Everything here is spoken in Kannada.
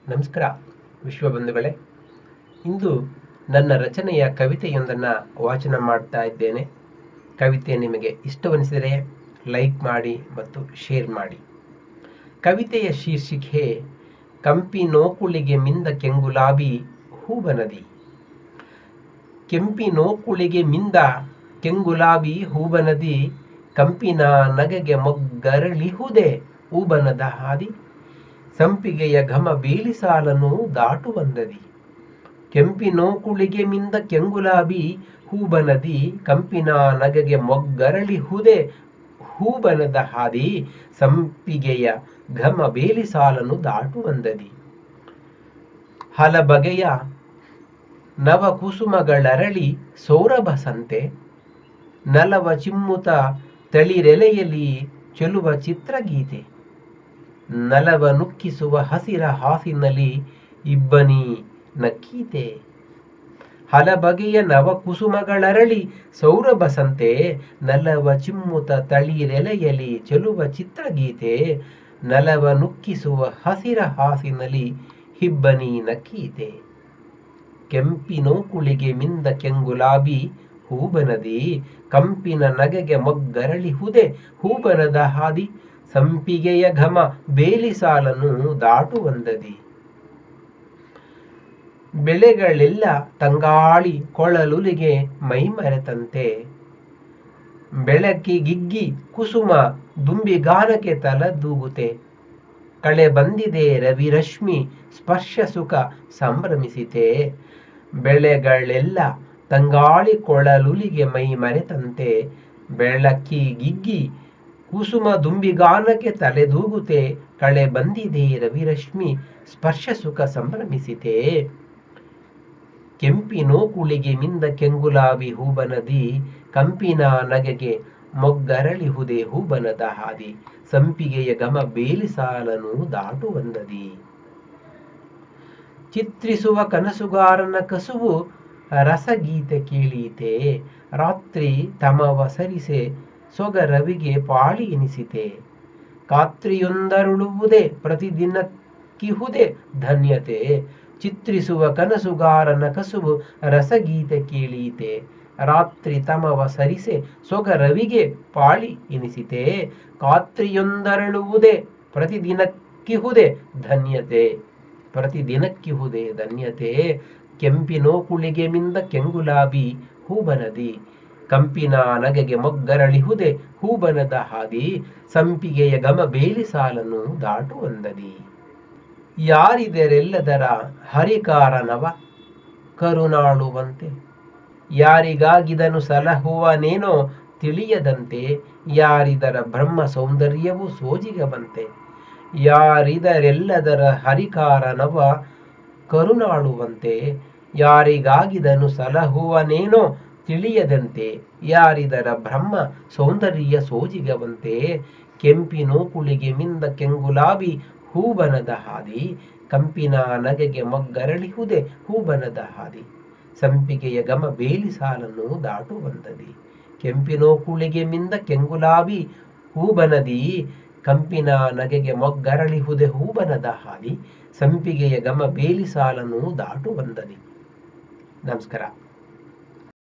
ನಮಸ್ಕಾರ ವಿಶ್ವಬಂಧುಗಳೇ ಇಂದು ನನ್ನ ರಚನೆಯ ಕವಿತೆಯೊಂದನ್ನು ವಾಚನ ಮಾಡ್ತಾ ಇದ್ದೇನೆ ಕವಿತೆ ನಿಮಗೆ ಇಷ್ಟವೆನಿಸಿದರೆ ಲೈಕ್ ಮಾಡಿ ಮತ್ತು ಶೇರ್ ಮಾಡಿ ಕವಿತೆಯ ಶೀರ್ಷಿಕೆ ಕಂಪಿ ನೋಕುಳಿಗೆ ಮಿಂದ ಕೆಂಗುಲಾಬಿ ಹೂಬನದಿ ಕೆಂಪಿ ನೋಕುಳಿಗೆ ಮಿಂದ ಕೆಂಗುಲಾಬಿ ಹೂಬನದಿ ಕಂಪಿನ ನಗೆಗೆ ಮೊಗ್ಗರಳಿಹುದೆ ಹೂಬನದ ಹಾದಿ ಸಂಪಿಗೆಯ ಘಮ ಬೇಲಿ ಸಾಲನು ದಾಟುವಂದದಿ ಕೆಂಪಿ ನೋಕುಳಿಗೆ ಮಿಂದ ಕೆಂಗುಲಾಬಿ ಹೂಬನದಿ ಕಂಪಿನ ನಗೆಗೆ ಮೊಗ್ಗರಳಿಹುದೆ ಹೂಬನದ ಹಾದಿ ಸಂಪಿಗೆಯ ಘಮ ಬೇಲಿ ಸಾಲನು ದಾಟುವಂದದಿ ಹಲ ಬಗೆಯ ನವ ಕುಸುಮಗಳರಳಿ ಸೌರಭಸಂತೆ ನಲವ ಚಿಮ್ಮುತ ತಳಿರೆಲೆಯಲ್ಲಿ ಚೆಲುವ ಚಿತ್ರಗೀತೆ ನಲವ ನುಕ್ಕಿಸುವ ಹಸಿರ ಹಾಸಿನಲ್ಲಿ ಇಬ್ಬನಿ ನಕ್ಕೀತೆ ಹಲ ಬಗೆಯ ನವ ಕುಸುಮಗಳರಳಿ ಸೌರಭಸಂತೆ ನಲವ ಚಿಮ್ಮುತ ತಳಿರೆಲೆಯಲ್ಲಿ ಚೆಲುವ ಚಿತ್ರಗೀತೆ ನಲವ ನುಕ್ಕಿಸುವ ಹಸಿರ ಹಾಸಿನಲ್ಲಿ ಹಿಬ್ಬನಿ ನಕ್ಕೀತೆ ಕೆಂಪಿನೋ ಕುಳಿಗೆ ಮಿಂದ ಕೆಂಗುಲಾಬಿ ಹೂಬನದಿ ಕಂಪಿನ ನಗೆಗೆ ಮೊಗ್ಗರಳಿಹುದೆ ಹೂಬನದ ಹಾದಿ ಸಂಪಿಗೆಯ ಘಮ ಬೇಲಿ ಸಾಲನ್ನು ದಾಟುವಂದದಿ ಬೆಳೆಗಳೆಲ್ಲ ತಂಗಾಳಿ ಕೊಳಲುಲಿಗೆ ಮೈಮರೆತಂತೆ ಬೆಳಕಿಗಿಗ್ಗಿ ಕುಸುಮ ದುಂಬಿಗಾನಕ್ಕೆ ತಲದೂಗುತೆ ಕಳೆ ಬಂದಿದೆ ರವಿರಶ್ಮಿ ಸ್ಪರ್ಶ ಸುಖ ಸಂಭ್ರಮಿಸಿತೆ ಬೆಳೆಗಳೆಲ್ಲ ತಂಗಾಳಿ ಕೊಳಲುಲಿಗೆ ಮೈ ಮರೆತಂತೆ ಬೆಳಕಿಗಿಗ್ಗಿ ಕುಸುಮ ದುಂಬಿಗಾನಕ್ಕೆ ತಲೆದೂಗುತೆ ಕಳೆ ಬಂದಿದೆ ರವಿರಶ್ಮಿ ಸ್ಪರ್ಶ ಸುಖ ಸಂಭ್ರಮಿಸಿತೆ ಕೆಂಪಿನೋ ಕುಳಿಗೆ ಮಿಂದ ಕೆಂಗುಲಾಬಿ ಹೂಬನದಿ ಕಂಪಿನ ನಗೆಗೆ ಮೊಗ್ಗರಳಿಹುದೆ ಹೂಬನದ ಹಾದಿ ಸಂಪಿಗೆಯ ಘಮ ಬೇಲಿ ಸಾಲನು ದಾಟುವಂದದಿ ಚಿತ್ರಿಸುವ ಕನಸುಗಾರನ ಕಸುವು ರಸಗೀತೆ ಕೇಳೀತೆ ರಾತ್ರಿ ತಮವ ಸರಿಸೆ ಸೊಗರವಿಗೆ ಪಾಳಿ ಎನಿಸಿತೆ ಕಾತ್ರಿಯೊಂದರುಳುವುದೇ ಪ್ರತಿದಿನಕ್ಕಿಹುದೆ ಧನ್ಯತೆ ಚಿತ್ರಿಸುವ ಕನಸುಗಾರನ ಕಸುವು ರಸಗೀತೆ ಕೇಳೀತೆ ರಾತ್ರಿ ತಮವ ಸರಿಸೆ ಸೊಗರವಿಗೆ ಪಾಳಿ ಎನಿಸಿತೆ ಕಾತ್ರಿಯೊಂದರಳುವುದೇ ಪ್ರತಿದಿನಕ್ಕಿಹುದೆ ಧನ್ಯತೆ ಪ್ರತಿದಿನಕ್ಕಿಹುದೆ ಧನ್ಯತೆ ಕೆಂಪಿನೋ ಕುಳಿಗೆ ಮಿಂದ ಕೆಂಗುಲಾಬಿ ಹೂಬನದಿ ಕಂಪಿನ ನಗೆಗೆ ಮೊಗ್ಗರಳಿಹುದೆ ಹೂಬನದ ಹಾದಿ ಸಂಪಿಗೆಯ ಘಮ ಬೇಲಿ ಸಾಲನ್ನು ದಾಟುವಂದದಿ ಯಾರಿದರೆಲ್ಲದರ ಹರಿಕಾರನವ ಕರುನಾಳುವಂತೆ ಯಾರಿಗಾಗಿದನು ಸಲಹುವನೇನೋ ತಿಳಿಯದಂತೆ ಯಾರಿದರ ಬ್ರಹ್ಮ ಸೌಂದರ್ಯವು ಸೋಜಿಗವಂತೆ ಯಾರಿದರೆಲ್ಲದರ ಹರಿಕಾರನವ ಕರುನಾಳುವಂತೆ ಯಾರಿಗಾಗಿದನು ಸಲಹುವನೇನೋ ತಿಳಿಯದಂತೆ ಯಾರಿದರ ಬ್ರಹ್ಮ ಸೌಂದರ್ಯ ಸೋಜಿಗವಂತೆ ಕೆಂಪಿನೋ ಕುಳಿಗೆ ಮಿಂದ ಕೆಂಗುಲಾಬಿ ಹೂಬನದ ಹಾದಿ ಕಂಪಿನ ನಗೆಗೆ ಮೊಗ್ಗರಳಿಹುದೆ ಹೂಬನದ ಹಾದಿ ಸಂಪಿಗೆಯ ಘಮ ಬೇಲಿ ಸಾಲನ್ನು ದಾಟುವಂದದಿ ಕೆಂಪಿನೋ ಕುಳಿಗೆ ಮಿಂದ ಕೆಂಗುಲಾಬಿ ಹೂಬನದಿ ಕಂಪಿನ ನಗೆಗೆ ಮೊಗ್ಗರಳಿಹುದೆ ಹೂಬನದ ಹಾದಿ ಸಂಪಿಗೆಯ ಘಮ ಬೇಲಿ ಸಾಲನ್ನು ದಾಟುವಂದದಿ ನಮಸ್ಕಾರ